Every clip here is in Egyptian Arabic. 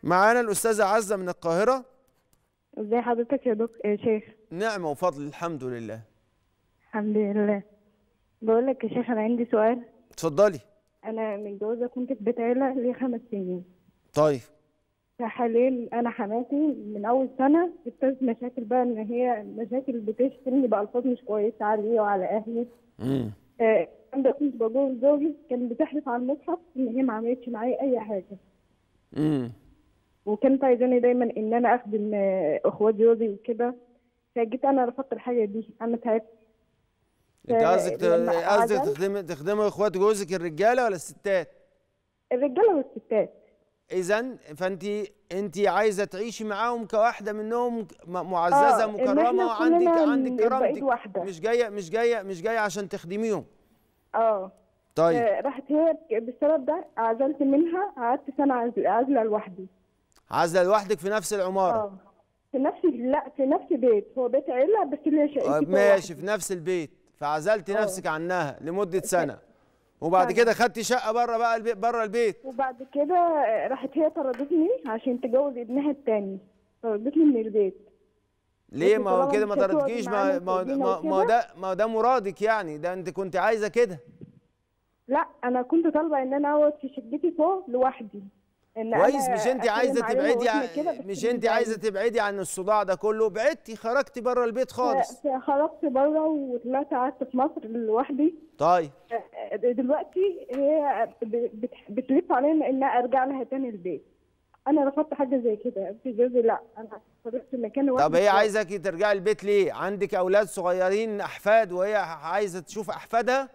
معانا الاستاذه عزه من القاهره ازي حضرتك يا دك يا شيخ نعمه وفضل الحمد لله الحمد لله بقول لك يا شيخ انا عندي سؤال اتفضلي انا متجوزه كنت في بيت عيله لي خمس سنين طيب فحاليا انا حماتي من اول سنه ابتدت مشاكل بقى ان هي مشاكل بتشتمني بألفاظ مش كويسه عليا وعلى اهلي امم آه، عندما كنت بجوز زوجي كان بتحلف على المصحف ان هي ما عملتش معايا اي حاجه امم وكانت عايزاني دايما ان انا اخدم آه، اخوات جوزي وكده فجيت انا رفضت الحاجه دي انا تعبت انت قصدك ت- لما قصدك عزلت- تخدمي تخدمي اخوات جوزك الرجاله ولا الستات الرجاله والستات اذا فانت انت عايزه تعيشي معاهم كواحده منهم م- معززه آه، إن مكرمه إحنا وعندك كلنا عندك نبقى إيد كرامتك واحدة. مش جايه مش جايه مش جايه عشان تخدميهم اه طيب آه، راحت هي بالسبب ده عزلت منها قعدت سنه عازله عازلة لوحدي عازله لوحدك في نفس العماره اه في نفس لا في نفس بيت هو بيت عيله بس ليا شقتي آه، جوه ماشي واحدة. في نفس البيت فعزلتي آه. نفسك عنها لمده سنه وبعد سنة. كده خدتي شقه بره بقى البيت بره البيت وبعد كده آه، راحت هي طردتني عشان تجوز ابنها التاني طردتني من البيت ليه بس ما هو طالما كده مش ما هتقعد طردكيش ما معانا ما وتقولينا ما ما وكده. ده ما ده مرادك يعني ده انت كنت عايزه كده لا انا كنت طالبه ان انا اقعد في شقتي فوق لوحدي ان أنا كويس مش انت أسلم عايزه عليها تبعدي وإحنا عن كده بس مش من انت بعيد. عايزه تبعدي عن الصداع ده كله بعدتي خرجتي بره البيت خالص ف- فخرجت بره وطلعت قعدت في مصر لوحدي طيب دلوقتي هي ب- بت- بتلف علينا ان ارجع لها تاني البيت انا رفضت حاجه زي كده في جوزي لا انا فضلت في مكان لوحدي طب هي خالص. عايزاكي ترجعي البيت ليه عندك اولاد صغيرين احفاد وهي عايزه تشوف احفادها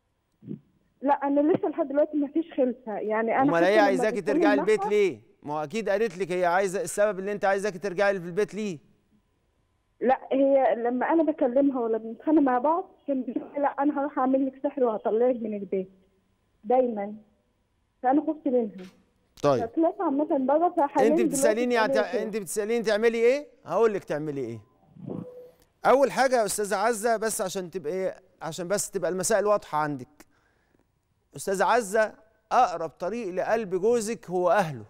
لا انا لسه لحد دلوقتي ما فيش خلفه يعني انا امال حتى هي لما عايزاكي بتكلم ترجعي البيت معاها- ليه ما هو اكيد قالت لك هي عايزه السبب اللي انت عايزاكي ترجعي في البيت ليه لا هي لما انا بكلمها ولا بنتخانق مع بعض كان بتقول لي لا انا هروح اعمل لك سحر وهطلعك من البيت دايما فانا خفت منها طيب فطلعت عامه بره فحاليا انت دلوقتي بتساليني بتعمل عت... كده. انت بتساليني تعملي ايه هقول لك تعملي ايه اول حاجه يا استاذه عزه بس عشان تبقى ايه عشان بس تبقى المسائل واضحه عندك استاذه عزه اقرب طريق لقلب جوزك هو اهله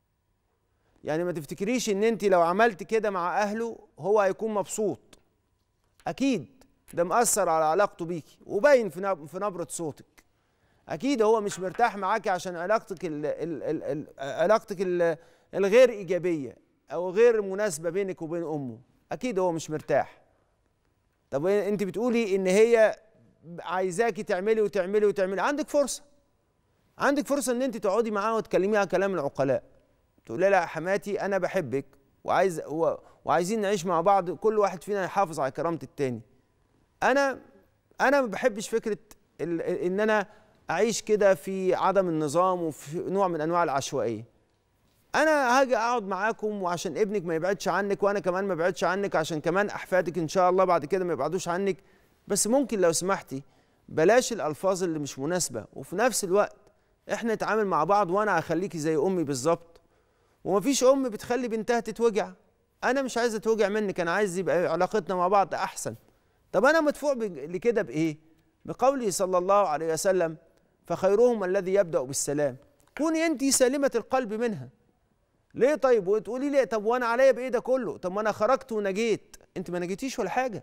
يعني ما تفتكريش ان انت لو عملت كده مع اهله هو هيكون مبسوط اكيد ده مأثر على علاقته بيكي وباين في نب- في نبره صوتك اكيد هو مش مرتاح معاكي عشان علاقتك ال ال ال ال علاقتك ال الغير ايجابيه او غير مناسبه بينك وبين امه اكيد هو مش مرتاح طب انت بتقولي ان هي عايزاكي تعملي وتعملي وتعملي عندك فرصه عندك فرصه ان انت تقعدي معاها وتكلميها كلام العقلاء تقولي لها يا حماتي انا بحبك وعايز و- وعايزين نعيش مع بعض كل واحد فينا يحافظ على كرامه التاني انا انا ما بحبش فكره ال- ان انا اعيش كده في عدم النظام وفي نوع من انواع العشوائيه انا هاجي اقعد معاكم وعشان ابنك ما يبعدش عنك وانا كمان ما ابعدش عنك عشان كمان احفادك ان شاء الله بعد كده ما يبعدوش عنك بس ممكن لو سمحتي بلاش الالفاظ اللي مش مناسبه وفي نفس الوقت احنا نتعامل مع بعض وانا هخليكي زي امي بالظبط ومفيش ام بتخلي بنتها تتوجع انا مش عايز اتوجع منك انا عايز يبقى علاقتنا مع بعض احسن طب انا مدفوع بج- لكده بايه بقوله صلى الله عليه وسلم فخيرهم الذي يبدا بالسلام كوني انت سالمه القلب منها ليه طيب وتقولي لي طب وانا عليا بايه ده كله طب ما انا خرجت ونجيت انت ما نجيتيش ولا حاجه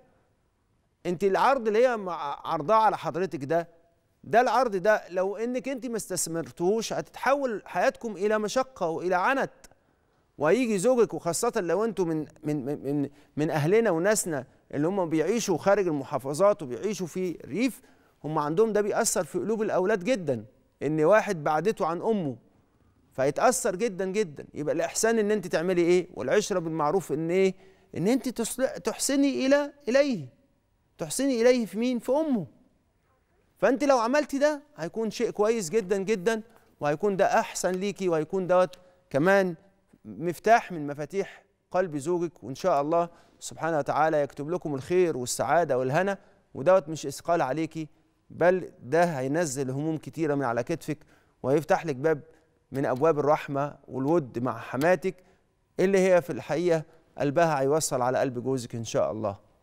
انت العرض اللي هي مع- عرضاه على حضرتك ده ده العرض ده لو انك انت ما استثمرتهوش هتتحول حياتكم الى مشقه والى عنت وهيجي زوجك وخاصه لو انتم من من من من, من اهلنا وناسنا اللي هم بيعيشوا خارج المحافظات وبيعيشوا في الريف هم عندهم ده بيأثر في قلوب الاولاد جدا ان واحد بعدته عن امه فيتأثر جدا جدا يبقى الإحسان إن أنت تعملي إيه والعشرة بالمعروف إن إيه إن أنت تصل- تحسني إلى إليه تحسني إليه في مين في أمه فأنت لو عملتي ده هيكون شيء كويس جدا جدا وهيكون ده أحسن ليكي وهيكون دوت كمان مفتاح من مفاتيح قلب زوجك وإن شاء الله سبحانه وتعالى يكتب لكم الخير والسعادة والهنا ودوت مش إثقال عليكي بل ده هينزل هموم كتيرة من على كتفك وهيفتح لك باب من ابواب الرحمه والود مع حماتك اللي هي في الحقيقه قلبها هيوصل على قلب جوزك ان شاء الله